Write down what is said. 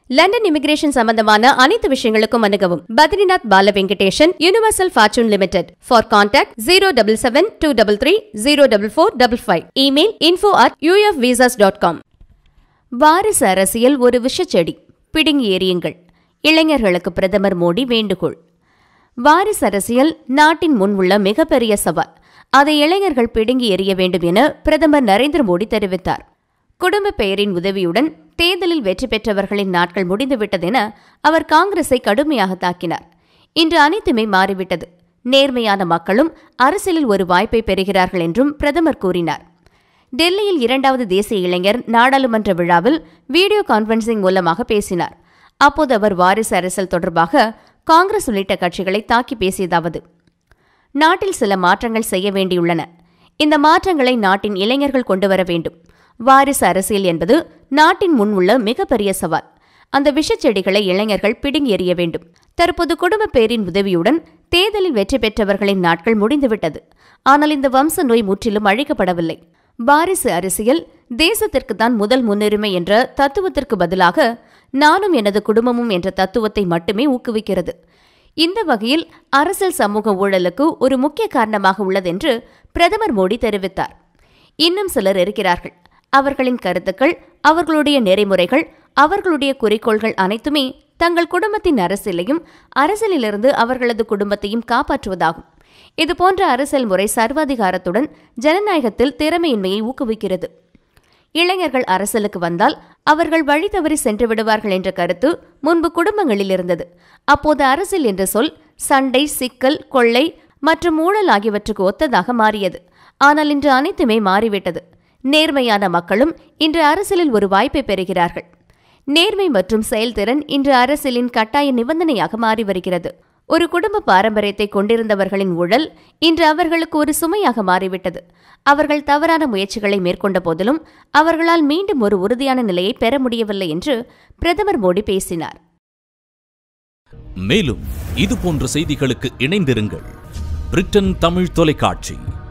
London immigration சம்பந்தமான அனைத்து விஷயங்களுக்கும் அணுகவும் Badrinath Bala Venkatesan universal fortune limited for contact zero double seven two double three zero double four double five email info at UF visas dot com வாரிசு அரசியல் ஒரு விஷச்செடி பிடுங்கி எறியுங்கள் இளைஞர்களுக்கு பிரதமர் மோடி வேண்டுகோள் வாரிசு அரசியல் நாட்டின் முன் உள்ள மிகப்பெரிய சவால் அதை இளைஞர்கள் பிடுங்கி எறிய வேண்டும் என பிரதமர் நரேந்திர மோடி தெரிவித்தார் குடும்ப பெயரின் உதவியுடன் தேர்தலில் வெற்றி பெற்றவர்களின் நாட்கள் முடிந்துவிட்டதென அவர் காங்கிரஸை கடுமையாக தாக்கினார் இன்று அனைத்துமே மாறிவிட்டது நேர்மையான மக்களும் அரசியலில் ஒரு வாய்ப்பை பெறுகிறார்கள் என்றும் பிரதமர் கூறினார் டெல்லியில் இரண்டாவது தேசிய இளைஞர் நாடாளுமன்ற விழாவில் வீடியோ கான்பரன்சிங் மூலமாக பேசினார் அப்போது அவர் வாரிசு அரசியல் தொடர்பாக காங்கிரஸ் உள்ளிட்ட கட்சிகளை தாக்கி பேசியதாவது நாட்டில் சில மாற்றங்கள் செய்ய வேண்டியுள்ளன இந்த மாற்றங்களை நாட்டின் இளைஞர்கள் கொண்டு வர வேண்டும் வாரிசு அரசியல் என்பது நாட்டின் முன் உள்ள மிகப்பெரிய சவால் அந்த விஷச்செடிகளை இளைஞர்கள் பிடுங்கி எறிய வேண்டும் தற்போது குடும்ப பேரின் உதவியுடன் தேர்தலில் வெற்றி பெற்றவர்களின் நாட்கள் முடிந்துவிட்டது ஆனால் இந்த வம்ச நோய் முற்றிலும் அழிக்கப்படவில்லை வாரிசு அரசியல் தேசத்திற்கு தான் முதல் முன்னுரிமை என்ற தத்துவத்திற்கு பதிலாக நானும் எனது குடும்பமும் என்ற தத்துவத்தை மட்டுமே ஊக்குவிக்கிறது இந்த வகையில் அரசியல் சமூக ஊழலுக்கு ஒரு முக்கிய காரணமாக உள்ளதென்று பிரதமர் மோடி தெரிவித்தார் இன்னும் சிலர் இருக்கிறார்கள் அவர்களின் கருத்துக்கள் அவர்களுடைய நெறிமுறைகள் அவர்களுடைய குறிக்கோள்கள் அனைத்துமே தங்கள் குடும்பத்தின் அரசியலையும் அரசியலிலிருந்து அவர்களது குடும்பத்தையும் காப்பாற்றுவதாகும் இதுபோன்ற அரசியல் முறை சர்வாதிகாரத்துடன் ஜனநாயகத்தில் திறமையின்மையை ஊக்குவிக்கிறது இளைஞர்கள் அரசியலுக்கு வந்தால் அவர்கள் வழி தவறி சென்று விடுவார்கள் என்ற கருத்து முன்பு குடும்பங்களில் இருந்தது அப்போது அரசியல் என்ற சொல் சண்டை சிக்கல் கொள்ளை மற்றும் ஊழல் ஆகியவற்றுக்கு ஒத்ததாக மாறியது ஆனால் இன்று அனைத்துமே மாறிவிட்டது நேர்மையான மக்களும் இன்று அரசியலில் ஒரு வாய்ப்பை பெறுகிறார்கள் நேர்மை மற்றும் செயல்திறன் இன்று அரசியலின் கட்டாய நிபந்தனையாக மாறி வருகிறது ஒரு குடும்ப பாரம்பரியத்தை கொண்டிருந்தவர்களின் ஊழல் இன்று அவர்களுக்கு ஒரு சுமையாக மாறிவிட்டது அவர்கள் தவறான முயற்சிகளை மேற்கொண்ட போதிலும் அவர்களால் மீண்டும் ஒரு உறுதியான நிலையை பெற முடியவில்லை என்று பிரதமர் மோடி பேசினார் மேலும் இது போன்ற செய்திகளுக்கு இணைந்திருங்கள் பிரிட்டன் தமிழ் தொலைக்காட்சி